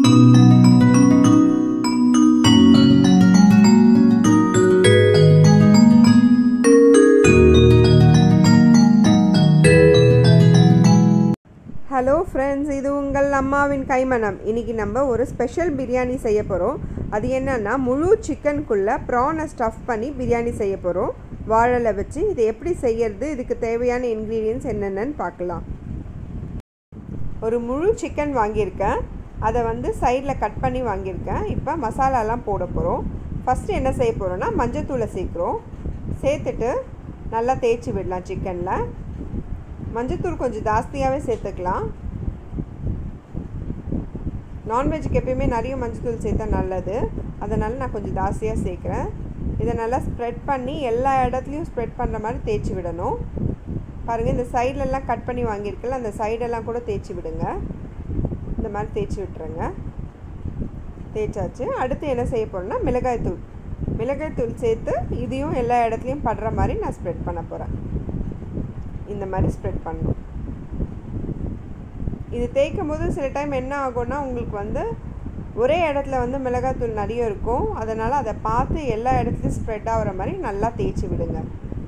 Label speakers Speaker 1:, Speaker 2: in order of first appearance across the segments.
Speaker 1: hello friends இது உங்கள் அம்மாவின் கைமணம் இன்றைக்கி நம்ம ஒரு ஸ்பெஷல் பிரியாணி செய்ய போகிறோம் அது என்னன்னா முழு சிக்கனுக்குள்ளே ப்ரானை ஸ்டஃப் பண்ணி பிரியாணி செய்ய போகிறோம் வாழலை வச்சு இது எப்படி செய்யறது இதுக்கு தேவையான இன்க்ரீடியன்ஸ் என்னென்னு பார்க்கலாம் ஒரு முழு சிக்கன் வாங்கியிருக்கேன் அதை வந்து சைடில் கட் பண்ணி வாங்கியிருக்கேன் இப்போ மசாலாலாம் போட போகிறோம் ஃபஸ்ட்டு என்ன செய்ய போகிறோன்னா மஞ்சத்தூளை சேர்க்குறோம் சேர்த்துட்டு நல்லா தேய்ச்சி விடலாம் சிக்கனில் மஞ்சத்தூள் கொஞ்சம் ஜாஸ்தியாகவே சேர்த்துக்கலாம் நான்வெஜ்ஜுக்கு எப்பயுமே நிறைய மஞ்சத்தூள் சேர்த்தா நல்லது அதனால் நான் கொஞ்சம் ஜாஸ்தியாக சேர்க்குறேன் இதை நல்லா ஸ்ப்ரெட் பண்ணி எல்லா இடத்துலையும் ஸ்ப்ரெட் பண்ணுற மாதிரி தேய்ச்சி விடணும் பாருங்கள் இந்த சைட்லலாம் கட் பண்ணி வாங்கியிருக்கல அந்த சைடெல்லாம் கூட தேய்ச்சி விடுங்க இந்த மாதிரி தேய்ச்சி விட்டுருங்க தேய்ச்சாச்சு அடுத்து என்ன செய்ய போகிறேன்னா மிளகாய் தூள் மிளகாய் தூள் சேர்த்து இதையும் எல்லா இடத்துலையும் படுற மாதிரி நான் ஸ்ப்ரெட் பண்ண போகிறேன் இந்த மாதிரி ஸ்ப்ரெட் பண்ணணும் இது தேய்க்கும் போது சில டைம் என்ன ஆகும்னா உங்களுக்கு வந்து ஒரே இடத்துல வந்து மிளகாத்தூள் நிறைய இருக்கும் அதனால் அதை பார்த்து எல்லா இடத்துலையும் ஸ்ப்ரெட் ஆகிற மாதிரி நல்லா தேய்ச்சி விடுங்க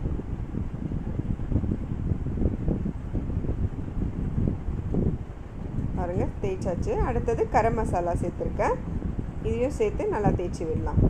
Speaker 1: பாருங்க தேய்ச்சாச்சு அடுத்தது கரம் மசாலா சேர்த்துருக்கேன் இதையும் சேர்த்து நல்லா தேய்ச்சி விடலாம்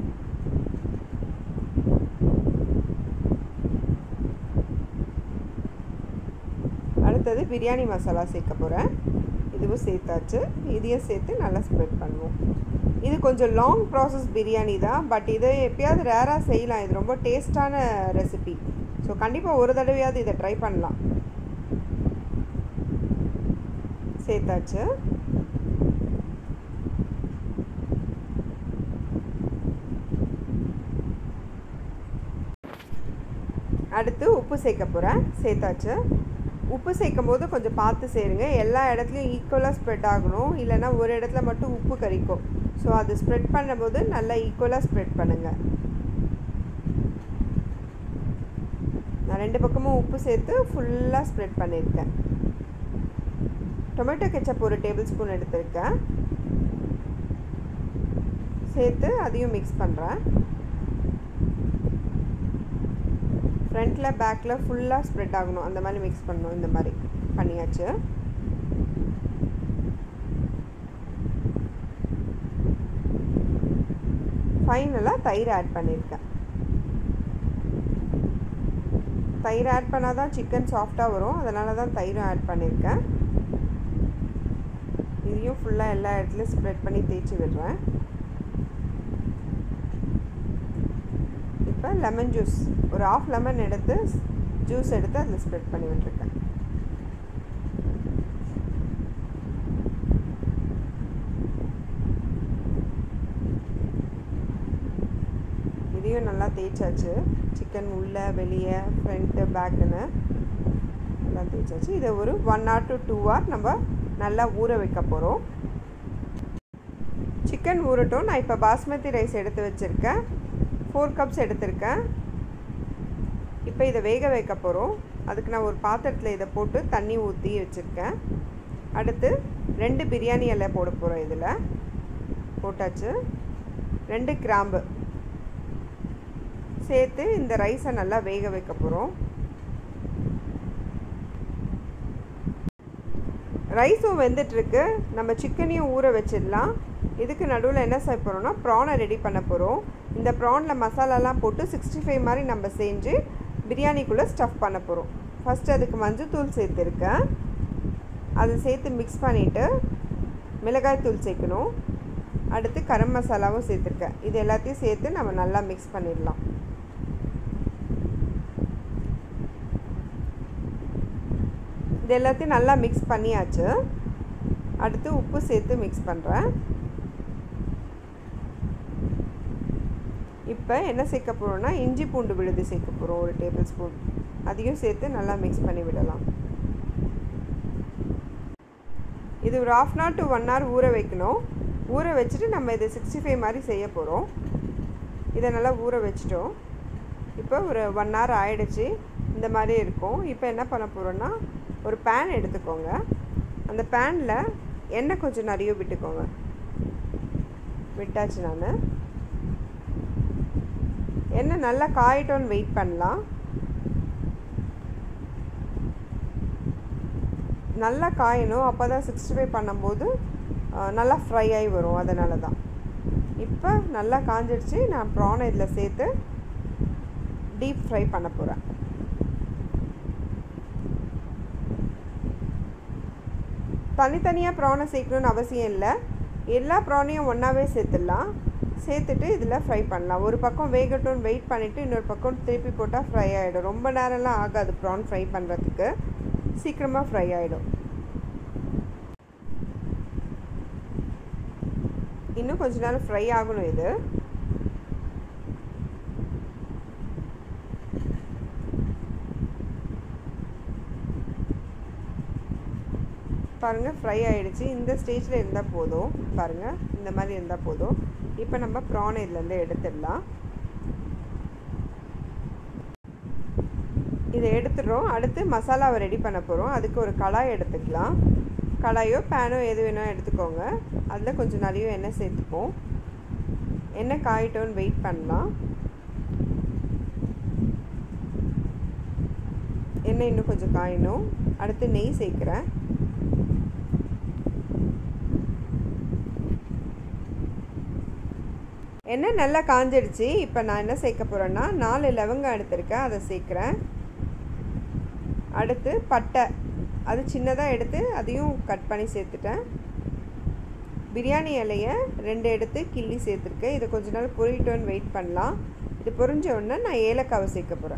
Speaker 1: அடுத்தது பிரியாணி மசாலா சேர்க்க போகிறேன் இதுவும் சேர்த்தாச்சு இதையும் சேர்த்து நல்லா ஸ்ப்ரெட் பண்ணுவோம் இது கொஞ்சம் லாங் ப்ராசஸ் பிரியாணி தான் பட் இதை எப்பயாவது ரேராக செய்யலாம் இது ரொம்ப டேஸ்டான ரெசிபி ஸோ கண்டிப்பாக ஒரு தடவையாவது இதை ட்ரை பண்ணலாம் சேர்த்தாச்சு அடுத்து உப்பு சேர்க்க போகிறேன் சேர்த்தாச்சு உப்பு சேர்க்கும் போது கொஞ்சம் பார்த்து சேருங்க எல்லா இடத்துலையும் ஈக்குவலாக ஸ்ப்ரெட் ஆகணும் இல்லைன்னா ஒரு இடத்துல மட்டும் உப்பு கறிக்கும் ஸோ அது ஸ்ப்ரெட் பண்ணும்போது நல்லா ஈக்குவலாக ஸ்ப்ரெட் பண்ணுங்கள் நான் ரெண்டு பக்கமும் உப்பு சேர்த்து ஃபுல்லாக ஸ்ப்ரெட் பண்ணியிருக்கேன் டொமேட்டோ கெச்சப் ஒரு டேபிள் ஸ்பூன் எடுத்திருக்கேன் சேர்த்து அதையும் மிக்ஸ் பண்ணுறேன் ஃப்ரண்ட்டில் பேக்கில் ஃபுல்லாக ஸ்ப்ரெட் ஆகணும் அந்த மாதிரி மிக்ஸ் பண்ணணும் இந்த மாதிரி பண்ணியாச்சு ஃபைனலாக தயிர் ஆட் பண்ணியிருக்கேன் தயிர் ஆட் பண்ணால் தான் சிக்கன் சாஃப்டாக வரும் அதனால தான் தயிரும் ஆட் பண்ணியிருக்கேன் இதையும் ஃபுல்லாக எல்லா இடத்துலையும் ஸ்ப்ரெட் பண்ணி தேய்ச்சி விடுறேன் இப்போ லெமன் ஜூஸ் ஒரு ஆஃப் லெமன் எடுத்து ஜூஸ் எடுத்து அதில் ஸ்ப்ரெட் பண்ணி விட்டுருக்கேன் இதையும் நல்லா தேய்ச்சாச்சு சிக்கன் உள்ளே வெளியே ஃப்ரண்ட்டு பேக்குன்னு எல்லாம் தேய்ச்சாச்சு இதை ஒரு one hour to two hour நம்ம நல்லா ஊற வைக்க போகிறோம் சிக்கன் ஊறட்டும் நான் இப்போ பாஸ்மதி ரைஸ் எடுத்து வச்சுருக்கேன் ஃபோர் கப்ஸ் எடுத்திருக்கேன் இப்போ இதை வேக வைக்க போகிறோம் அதுக்கு நான் ஒரு பாத்திரத்தில் இதை போட்டு தண்ணி ஊற்றி வச்சுருக்கேன் அடுத்து ரெண்டு பிரியாணி இலை போட போகிறோம் இதில் போட்டாச்சு ரெண்டு கிராம்பு சேர்த்து இந்த ரைஸை நல்லா வேக வைக்க போகிறோம் ரைஸும் வெந்துட்டுருக்கு நம்ம சிக்கனையும் ஊற வச்சிடலாம் இதுக்கு நடுவில் என்ன செய்ய போகிறோம்னா ப்ரானை ரெடி பண்ண போகிறோம் இந்த ப்ரானில் மசாலாலாம் போட்டு சிக்ஸ்டி ஃபைவ் மாதிரி நம்ம செஞ்சு பிரியாணிக்குள்ளே ஸ்டஃப் பண்ண போகிறோம் ஃபஸ்ட்டு அதுக்கு மஞ்சத்தூள் சேர்த்துருக்கேன் அதை சேர்த்து மிக்ஸ் பண்ணிவிட்டு மிளகாய் தூள் சேர்க்கணும் அடுத்து கரம் மசாலாவும் சேர்த்துருக்கேன் இது எல்லாத்தையும் சேர்த்து நம்ம நல்லா மிக்ஸ் பண்ணிடலாம் இது எல்லாத்தையும் நல்லா மிக்ஸ் பண்ணியாச்சு அடுத்து உப்பு சேர்த்து மிக்ஸ் பண்ணுறேன் இப்போ என்ன சேர்க்க போகிறோம்னா இஞ்சி பூண்டு விழுது சேர்க்க போகிறோம் ஒரு டேபிள் ஸ்பூன் அதையும் சேர்த்து நல்லா மிக்ஸ் பண்ணி விடலாம் இது ஒரு half an hour to one hour ஊற வைக்கணும் ஊற வச்சுட்டு நம்ம இதை சிக்ஸ்டி ஃபைவ் மாதிரி செய்ய போகிறோம் இதை நல்லா ஊற வச்சிட்டோம் இப்போ ஒரு ஒன் ஹவர் ஆயிடுச்சு இந்த மாதிரி இருக்கும் இப்போ என்ன பண்ண போகிறோன்னா ஒரு பேன் எடுத்துக்கோங்க அந்த பேனில் எண்ணெய் கொஞ்சம் நிறைய விட்டுக்கோங்க விட்டாச்சு நான் எண்ணெய் நல்லா காயட்டோன்னு வெயிட் பண்ணலாம் நல்லா காயணும் அப்போ தான் சிக்ஸ்டி ஃபைவ் பண்ணும்போது நல்லா ஃப்ரை ஆகி வரும் அதனால தான் இப்போ நல்லா காஞ்சிடுச்சு நான் ப்ரானை இதில் சேர்த்து டீப் ஃப்ரை பண்ண போகிறேன் தனித்தனியாக ப்ரானை சேர்க்கணுன்னு அவசியம் இல்லை எல்லா ப்ரானையும் ஒன்றாவே சேர்த்துடலாம் சேர்த்துட்டு இதில் ஃப்ரை பண்ணலாம் ஒரு பக்கம் வேகட்டும்னு வெயிட் பண்ணிவிட்டு இன்னொரு பக்கம் திருப்பி போட்டால் ஃப்ரை ஆகிடும் ரொம்ப நேரம்லாம் ஆகாது ப்ரான் ஃப்ரை பண்ணுறதுக்கு சீக்கிரமாக ஃப்ரை ஆகிடும் இன்னும் கொஞ்ச நேரம் ஃப்ரை ஆகணும் இது பாருங்கள் ஃப்ரை ஆகிடுச்சு இந்த ஸ்டேஜில் இருந்தால் போதும் பாருங்கள் இந்த மாதிரி இருந்தால் போதும் இப்போ நம்ம ப்ரான் இதுலேருந்து எடுத்துடலாம் இதை எடுத்துடுறோம் அடுத்து மசாலாவை ரெடி பண்ண போகிறோம் அதுக்கு ஒரு கடாய் எடுத்துக்கலாம் கடாயோ பேனோ எது வேணால் எடுத்துக்கோங்க அதில் கொஞ்சம் நிறைய எண்ணெய் சேர்த்துப்போம் எண்ணெய் காயிட்டோன்னு வெயிட் பண்ணலாம் எண்ணெய் இன்னும் கொஞ்சம் காயணும் அடுத்து நெய் சேர்க்குறேன் எண்ணெய் நல்லா காஞ்சிடுச்சு இப்போ நான் என்ன சேர்க்க போகிறேன்னா நாலு லவங்கம் எடுத்திருக்கேன் அதை சேர்க்குறேன் அடுத்து பட்டை அது சின்னதாக எடுத்து அதையும் கட் பண்ணி சேர்த்துட்டேன் பிரியாணி இலையை ரெண்டு எடுத்து கிள்ளி சேர்த்துருக்கேன் இதை கொஞ்ச நாள் பொரிட்டோன்னு வெயிட் பண்ணலாம் இது பொரிஞ்ச உடனே நான் ஏலக்காவை சேர்க்க போகிறேன்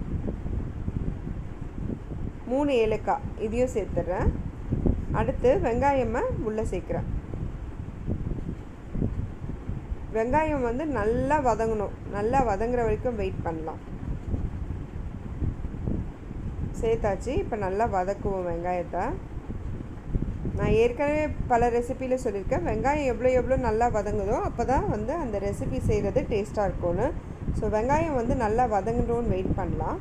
Speaker 1: மூணு ஏலக்காய் இதையும் சேர்த்துட்றேன் அடுத்து வெங்காயமாக உள்ளே சேர்க்குறேன் வெங்காயம் வந்து நல்லா வதங்கணும் நல்லா வதங்குற வரைக்கும் வெயிட் பண்ணலாம் சேர்த்தாச்சு இப்போ நல்லா வதக்குவோம் வெங்காயத்தை நான் ஏற்கனவே பல ரெசிப்பியில் சொல்லியிருக்கேன் வெங்காயம் எவ்வளோ எவ்வளோ நல்லா வதங்குதோ அப்போ தான் வந்து அந்த ரெசிபி செய்கிறது டேஸ்ட்டாக இருக்கும்னு ஸோ வெங்காயம் வந்து நல்லா வதங்கணும்னு வெயிட் பண்ணலாம்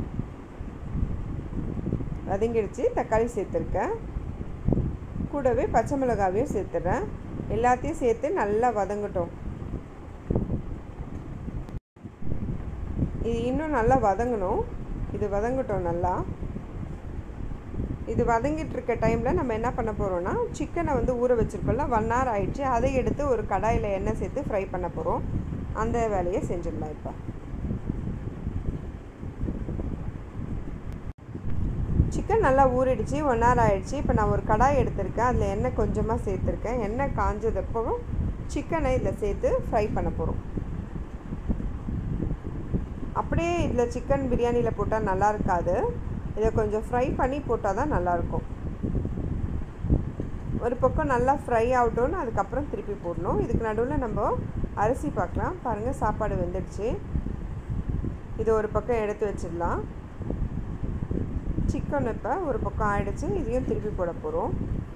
Speaker 1: வதங்கிடுச்சு தக்காளி சேர்த்துருக்கேன் கூடவே பச்சை மிளகாவையும் சேர்த்துறேன் எல்லாத்தையும் சேர்த்து நல்லா வதங்கட்டும் இது இன்னும் நல்லா வதங்கணும் இது வதங்கட்டும் நல்லா இது வதங்கிட்டு இருக்க டைமில் நம்ம என்ன பண்ண போகிறோம்னா சிக்கனை வந்து ஊற வச்சுருக்கோம்ல ஒன் ஹவர் ஆயிடுச்சு அதை எடுத்து ஒரு கடாயில் எண்ணெய் சேர்த்து ஃப்ரை பண்ண போகிறோம் அந்த வேலையை செஞ்சிடலாம் இப்போ சிக்கன் நல்லா ஊறிடுச்சு ஒன் ஹவர் ஆயிடுச்சு இப்போ நான் ஒரு கடாய் எடுத்திருக்கேன் அதில் எண்ணெய் கொஞ்சமாக சேர்த்துருக்கேன் எண்ணெய் காஞ்சதப்போ சிக்கனை இதில் சேர்த்து ஃப்ரை பண்ண போகிறோம் அப்படியே இதில் சிக்கன் பிரியாணியில் போட்டால் நல்லா இருக்காது இதை கொஞ்சம் ஃப்ரை பண்ணி போட்டால் தான் நல்லாயிருக்கும் ஒரு பக்கம் நல்லா ஃப்ரை ஆகட்டும்னு அதுக்கப்புறம் திருப்பி போடணும் இதுக்கு நடுவில் நம்ம அரிசி பார்க்கலாம் பாருங்கள் சாப்பாடு வெந்துடுச்சு இது ஒரு பக்கம் எடுத்து வச்சிடலாம் சிக்கன் இப்போ ஒரு பக்கம் ஆயிடுச்சு இதையும் திருப்பி போட போகிறோம்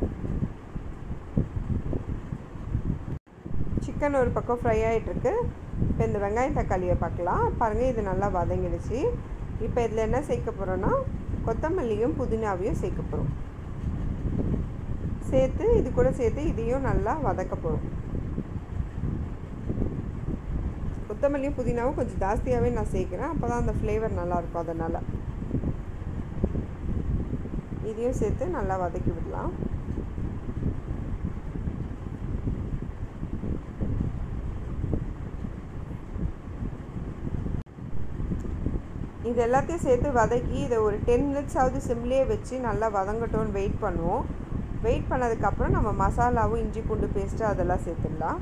Speaker 1: சிக்கன் ஒரு பக்கம் ஃப்ரை ஆகிட்டுருக்கு இப்போ இந்த வெங்காயம் தக்காளியை பார்க்கலாம் பாருங்கள் இது நல்லா வதங்கிடுச்சு இப்போ இதில் என்ன சேர்க்க போகிறோன்னா கொத்தமல்லியும் புதினாவையும் சேர்க்க போகிறோம் சேர்த்து இது கூட சேர்த்து இதையும் நல்லா வதக்க போகிறோம் கொத்தமல்லியும் புதினாவும் கொஞ்சம் ஜாஸ்தியாகவே நான் சேர்க்குறேன் அப்போ தான் அந்த ஃப்ளேவர் நல்லாயிருக்கும் அதனால் இதையும் சேர்த்து நல்லா வதக்கி விடலாம் இது எல்லாத்தையும் சேர்த்து வதக்கி இதை ஒரு டென் மினிட்ஸாவது சிம்லேயே வச்சு நல்லா வதங்கட்டும்னு வெயிட் பண்ணுவோம் வெயிட் பண்ணதுக்கப்புறம் நம்ம மசாலாவும் இஞ்சி பூண்டு பேஸ்ட்டு அதெல்லாம் சேர்த்துடலாம்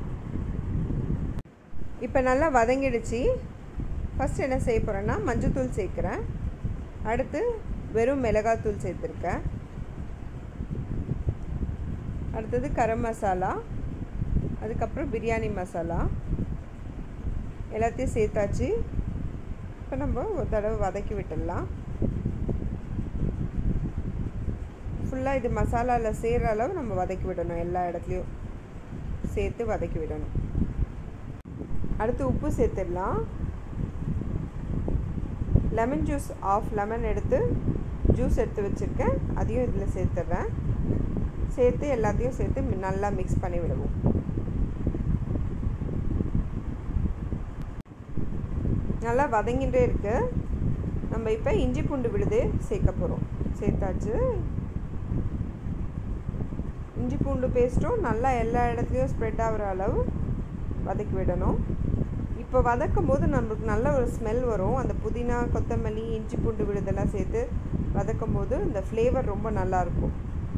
Speaker 1: இப்போ நல்லா வதங்கிடுச்சு ஃபஸ்ட் என்ன செய்ய போகிறேன்னா மஞ்சத்தூள் சேர்க்குறேன் அடுத்து வெறும் மிளகாத்தூள் சேர்த்துருக்கேன் அடுத்தது கரம் மசாலா அதுக்கப்புறம் பிரியாணி மசாலா எல்லாத்தையும் சேர்த்தாச்சு இப்போ நம்ம ஒரு தடவை வதக்கி விட்டுடலாம் ஃபுல்லாக இது மசாலாவில் சேர்கிற அளவு நம்ம வதக்கி விடணும் எல்லா இடத்துலையும் சேர்த்து வதக்கி விடணும் அடுத்து உப்பு சேர்த்துடலாம் லெமன் ஜூஸ் ஆஃப் லெமன் எடுத்து ஜூஸ் எடுத்து வச்சுருக்கேன் அதையும் இதில் சேர்த்துட்றேன் சேர்த்து எல்லாத்தையும் சேர்த்து நல்லா மிக்ஸ் பண்ணி விடுவோம் நல்லா வதங்கிட்டே இருக்குது நம்ம இப்போ இஞ்சி பூண்டு விழுது சேர்க்க போகிறோம் சேர்த்தாச்சு இஞ்சி பூண்டு பேஸ்ட்டும் நல்லா எல்லா இடத்துலையும் ஸ்ப்ரெட் ஆகிற அளவு வதக்கி விடணும் இப்போ வதக்கும் போது நம்மளுக்கு நல்ல ஒரு ஸ்மெல் வரும் அந்த புதினா கொத்தமல்லி இஞ்சி பூண்டு விழுதெல்லாம் சேர்த்து வதக்கும் போது இந்த ஃப்ளேவர் ரொம்ப நல்லாயிருக்கும்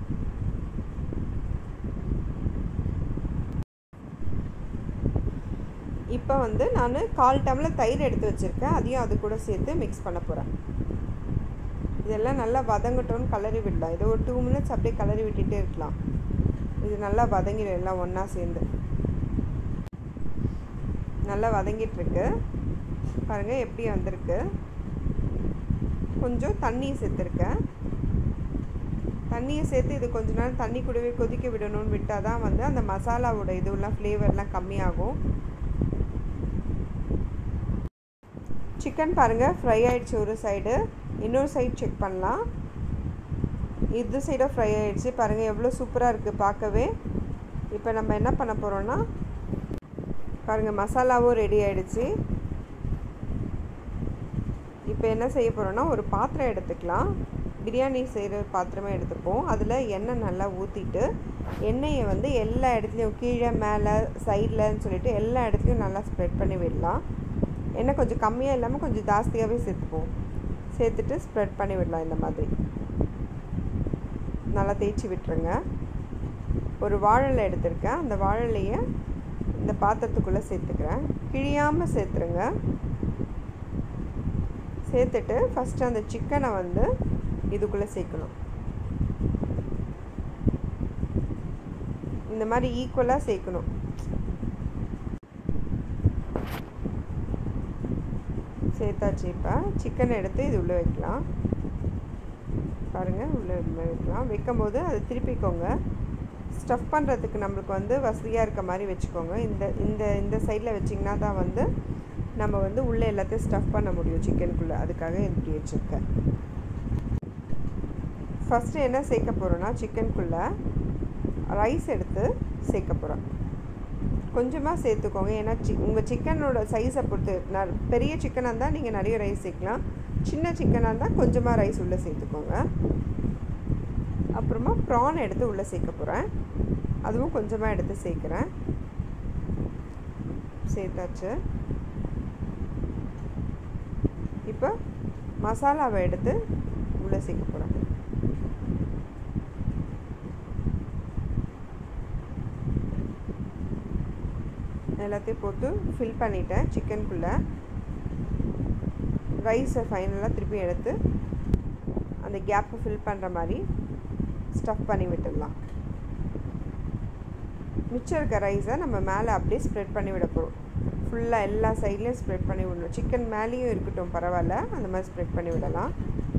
Speaker 1: இப்போ வந்து நான் கால் டம்ளர் தயிர் எடுத்து வச்சுருக்கேன் அதையும் அது கூட சேர்த்து மிக்ஸ் பண்ண போகிறேன் இதெல்லாம் நல்லா வதங்கட்டோன்னு கலரி விடலாம் இது ஒரு டூ மினிட்ஸ் அப்படியே கலரி விட்டுட்டே இருக்கலாம் இது நல்லா வதங்கிடும் எல்லாம் ஒன்றா சேர்ந்து நல்லா வதங்கிட்டுருக்கு பாருங்கள் எப்படி வந்திருக்கு கொஞ்சம் தண்ணி சேர்த்துருக்கேன் தண்ணியை சேர்த்து இது கொஞ்ச நேரம் தண்ணி கூடவே கொதிக்க விடணும்னு விட்டால் தான் வந்து அந்த மசாலாவோட இதுவெல்லாம் ஃப்ளேவர்லாம் கம்மியாகும் சிக்கன் பாருங்கள் ஃப்ரை ஆகிடுச்சு ஒரு சைடு இன்னொரு சைடு செக் பண்ணலாம் இது சைடும் ஃப்ரை ஆகிடுச்சு பாருங்கள் எவ்வளோ சூப்பராக இருக்குது பார்க்கவே இப்போ நம்ம என்ன பண்ண போகிறோன்னா பாருங்கள் மசாலாவும் ரெடி ஆகிடுச்சு இப்போ என்ன செய்ய போகிறோன்னா ஒரு பாத்திரம் எடுத்துக்கலாம் பிரியாணி செய்கிற பாத்திரமே எடுத்துப்போம் அதில் எண்ணெய் நல்லா ஊற்றிட்டு எண்ணெயை வந்து எல்லா இடத்துலையும் கீழே மேலே சைட்லன்னு சொல்லிட்டு எல்லா இடத்துலையும் நல்லா ஸ்ப்ரெட் பண்ணி விடலாம் எண்ணெய் கொஞ்சம் கம்மியாக இல்லாமல் கொஞ்சம் ஜாஸ்தியாகவே சேர்த்துப்போம் சேர்த்துட்டு ஸ்ப்ரெட் பண்ணி விடலாம் இந்த மாதிரி நல்லா தேய்ச்சி விட்டுருங்க ஒரு வாழலை எடுத்திருக்கேன் அந்த வாழலையை இந்த பாத்திரத்துக்குள்ளே சேர்த்துக்கிறேன் கிழியாமல் சேர்த்துருங்க சேர்த்துட்டு ஃபஸ்ட்டு அந்த சிக்கனை வந்து இதுக்குள்ளே சேர்க்கணும் இந்த மாதிரி ஈக்குவலாக சேர்க்கணும் சேர்த்தாச்சு இப்போ சிக்கன் எடுத்து இது உள்ளே வைக்கலாம் பாருங்கள் உள்ளே வைக்கலாம் வைக்கும்போது அதை திருப்பிக்கோங்க ஸ்டஃப் பண்ணுறதுக்கு நம்மளுக்கு வந்து வசதியாக இருக்க மாதிரி வச்சுக்கோங்க இந்த இந்த இந்த சைடில் வச்சிங்கன்னா தான் வந்து நம்ம வந்து உள்ளே எல்லாத்தையும் ஸ்டஃப் பண்ண முடியும் சிக்கனுக்குள்ளே அதுக்காக இப்படி வச்சுருக்கேன் ஃபஸ்ட்டு என்ன சேர்க்க போகிறோன்னா சிக்கனுக்குள்ளே ரைஸ் எடுத்து சேர்க்க போகிறோம் கொஞ்சமாக சேர்த்துக்கோங்க ஏன்னா சி உங்கள் சிக்கனோட சைஸை பொறுத்து நான் பெரிய சிக்கனாக இருந்தால் நீங்கள் நிறைய ரைஸ் சேர்க்கலாம் சின்ன சிக்கனாக இருந்தால் கொஞ்சமாக ரைஸ் உள்ளே சேர்த்துக்கோங்க அப்புறமா ப்ரான் எடுத்து உள்ளே சேர்க்க போகிறேன் அதுவும் கொஞ்சமாக எடுத்து சேர்க்குறேன் சேர்த்தாச்சு இப்போ மசாலாவை எடுத்து உள்ளே சேர்க்க போகிறேன் எல்லாத்தையும் போட்டு ஃபில் பண்ணிட்டேன் சிக்கனுக்குள்ளே ரைஸை ஃபைனலாக திருப்பி எடுத்து அந்த கேப்பை ஃபில் பண்ணுற மாதிரி ஸ்டஃப் பண்ணி விட்டுடலாம் மிச்சம் இருக்க ரைஸை நம்ம மேலே அப்படியே ஸ்ப்ரெட் பண்ணி விட போகிறோம் ஃபுல்லாக எல்லா சைட்லேயும் ஸ்ப்ரெட் பண்ணி விடணும் சிக்கன் மேலேயும் இருக்கட்டும் பரவாயில்ல அந்த மாதிரி ஸ்ப்ரெட் பண்ணி விடலாம்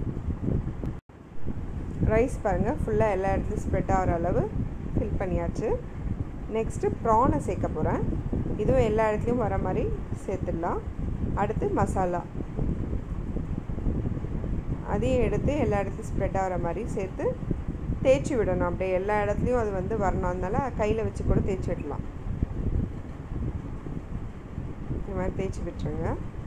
Speaker 1: ரைஸ் பாருங்கள் ஃபுல்லாக எல்லா இடத்துலையும் ஸ்ப்ரெட் ஆகிற அளவு ஃபில் பண்ணியாச்சு நெக்ஸ்ட்டு ப்ரானை சேர்க்க போகிறேன் இதுவும் எல்லா இடத்துலையும் வர மாதிரி சேர்த்துடலாம் அடுத்து மசாலா அதையும் எடுத்து எல்லா இடத்துலையும் ஸ்ப்ரெட் ஆகிற மாதிரி சேர்த்து தேய்ச்சி விடணும் அப்படியே எல்லா இடத்துலையும் அது வந்து வரணும் அதனால கையில் வச்சு கூட தேய்ச்சி விடலாம் இந்த மாதிரி தேய்ச்சி விட்டுருங்க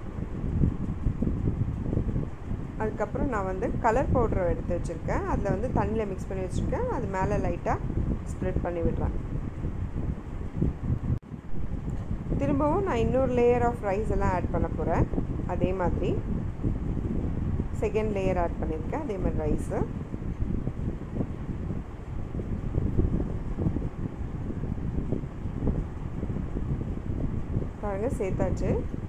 Speaker 1: அதுக்கப்புறம் நான் வந்து கலர் பவுட்ரு எடுத்து வச்சுருக்கேன் அதில் வந்து தண்ணியில் மிக்ஸ் பண்ணி வச்சுருக்கேன் அது மேலே லைட்டாக ஸ்ப்ரெட் பண்ணி விடுறேன் திரும்பவும் நான் இன்னொரு லேயர் ஆஃப் ரைஸ் எல்லாம் ஆட் பண்ண போகிறேன் அதே மாதிரி செகண்ட் லேயர் ஆட் பண்ணியிருக்கேன் அதே மாதிரி ரைஸு பாருங்கள் சேர்த்தாச்சு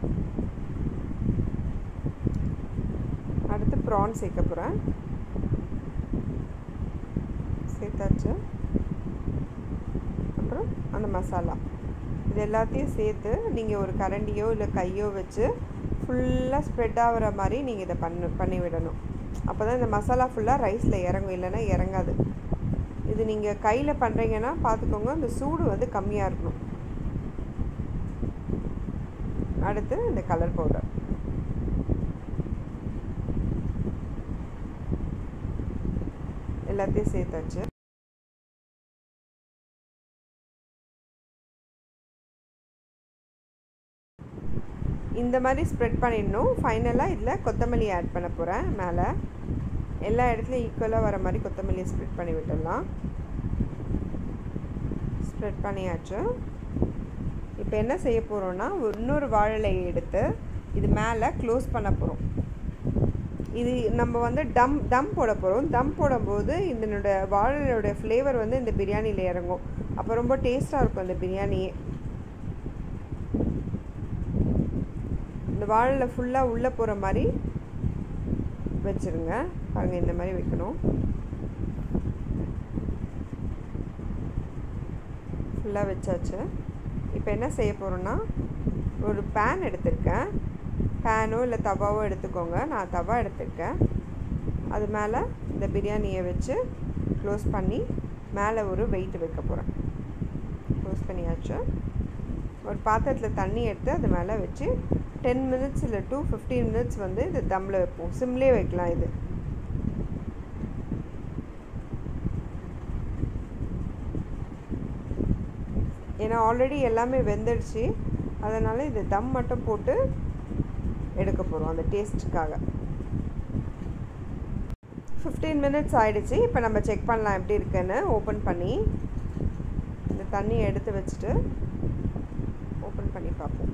Speaker 1: அடுத்து ப்ரான் சேர்க்க போகிறேன் சேர்த்தாச்சு அப்புறம் அந்த மசாலா இது எல்லாத்தையும் சேர்த்து நீங்கள் ஒரு கரண்டியோ இல்லை கையோ வச்சு ஃபுல்லாக ஸ்ப்ரெட் ஆகிற மாதிரி நீங்கள் இதை பண்ணு பண்ணி விடணும் அப்போ தான் இந்த மசாலா ஃபுல்லாக ரைஸில் இறங்கும் இல்லைன்னா இறங்காது இது நீங்கள் கையில் பண்ணுறீங்கன்னா பார்த்துக்கோங்க இந்த சூடு வந்து கம்மியாக இருக்கணும் அடுத்து இந்த கலர் பவுடர் எல்லாத்தையும் சேர்த்தாச்சு இந்த மாதிரி ஸ்ப்ரெட் பண்ணிடணும் ஃபைனலாக இதில் கொத்தமல்லி ஆட் பண்ண போகிறேன் மேலே எல்லா இடத்துலையும் ஈக்குவலாக வர மாதிரி கொத்தமல்லியை ஸ்ப்ரெட் பண்ணி விட்டுடலாம் ஸ்ப்ரெட் பண்ணியாச்சு இப்போ என்ன செய்ய போகிறோன்னா இன்னொரு வாழலையை எடுத்து இது மேலே க்ளோஸ் பண்ண போகிறோம் இது நம்ம வந்து டம் தம் போட போகிறோம் தம் போடும்போது இதனோட வாழலோட ஃப்ளேவர் வந்து இந்த பிரியாணியில் இறங்கும் அப்போ ரொம்ப டேஸ்ட்டாக இருக்கும் இந்த பிரியாணியே இந்த வாழலை ஃபுல்லாக உள்ளே போகிற மாதிரி வச்சுருங்க பாருங்கள் இந்த மாதிரி வைக்கணும் ஃபுல்லாக வச்சாச்சு இப்போ என்ன செய்ய போகிறோன்னா ஒரு பேன் எடுத்திருக்கேன் பேனோ இல்லை தவாவோ எடுத்துக்கோங்க நான் தவா எடுத்திருக்கேன் அது மேலே இந்த பிரியாணியை வச்சு க்ளோஸ் பண்ணி மேலே ஒரு வெயிட் வைக்க போகிறேன் க்ளோஸ் பண்ணியாச்சு ஒரு பாத்திரத்தில் தண்ணி எடுத்து அது மேலே வச்சு டென் மினிட்ஸ் இல்லை டூ ஃபிஃப்டீன் மினிட்ஸ் வந்து இது தம்மில் வைப்போம் சிம்லேயே வைக்கலாம் இது ஏன்னா ஆல்ரெடி எல்லாமே வெந்துடுச்சு அதனால் இது தம் மட்டும் போட்டு எடுக்க போகிறோம் அந்த டேஸ்ட்டுக்காக ஃபிஃப்டீன் மினிட்ஸ் ஆகிடுச்சு இப்போ நம்ம செக் பண்ணலாம் எப்படி இருக்குன்னு ஓப்பன் பண்ணி இந்த தண்ணியை எடுத்து வச்சுட்டு ஓப்பன் பண்ணி பார்ப்போம்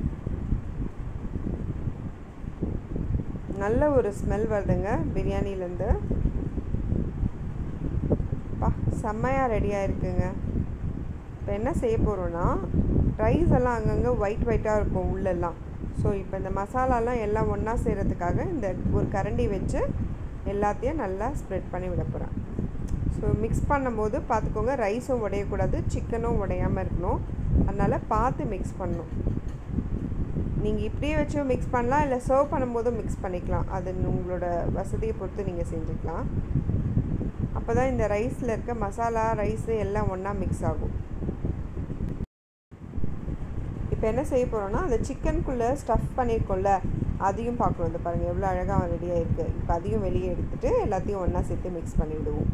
Speaker 1: நல்ல ஒரு ஸ்மெல் வருதுங்க பிரியாணிலேருந்து பா செம்மையாக ரெடியாக இருக்குங்க இப்போ என்ன செய்ய போகிறோன்னா ரைஸ் எல்லாம் அங்கங்கே ஒயிட் ஒயிட்டாக இருக்கும் உள்ளெல்லாம் ஸோ இப்போ இந்த மசாலாலாம் எல்லாம் ஒன்றா செய்கிறதுக்காக இந்த ஒரு கரண்டி வச்சு எல்லாத்தையும் நல்லா ஸ்ப்ரெட் பண்ணி விட போகிறேன் ஸோ மிக்ஸ் பண்ணும்போது பார்த்துக்கோங்க ரைஸும் உடையக்கூடாது சிக்கனும் உடையாமல் இருக்கணும் அதனால் பார்த்து மிக்ஸ் பண்ணணும் நீங்கள் இப்படியே வச்சும் மிக்ஸ் பண்ணலாம் இல்லை சர்வ் பண்ணும்போதும் மிக்ஸ் பண்ணிக்கலாம் அது உங்களோட வசதியை பொறுத்து நீங்கள் செஞ்சுக்கலாம் அப்போ தான் இந்த ரைஸில் இருக்க மசாலா ரைஸு எல்லாம் ஒன்றா மிக்ஸ் ஆகும் இப்போ என்ன செய்ய போகிறோன்னா அந்த சிக்கனுக்குள்ளே ஸ்டஃப் பண்ணியிருக்கோம்ல அதையும் பார்க்கணும் இந்த பாருங்கள் எவ்வளோ அழகாக ரெடியாக இருக்குது இப்போ அதையும் வெளியே எடுத்துகிட்டு எல்லாத்தையும் ஒன்றா சேர்த்து மிக்ஸ் பண்ணி விடுவோம்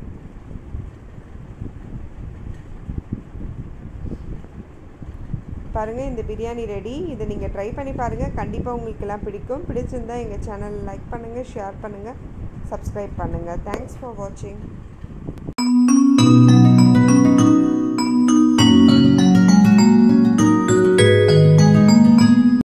Speaker 1: பாருங்கள் இந்த பிரியாணி ரெடி இதை நீங்கள் ட்ரை பண்ணி பாருங்கள் கண்டிப்பாக உங்களுக்கு எல்லாம் பிடிக்கும் பிடிச்சிருந்தா எங்கள் சேனல் லைக் பண்ணுங்கள் ஷேர் பண்ணுங்கள் சப்ஸ்கிரைப் பண்ணுங்கள் தேங்க்ஸ் ஃபார் வாட்சிங்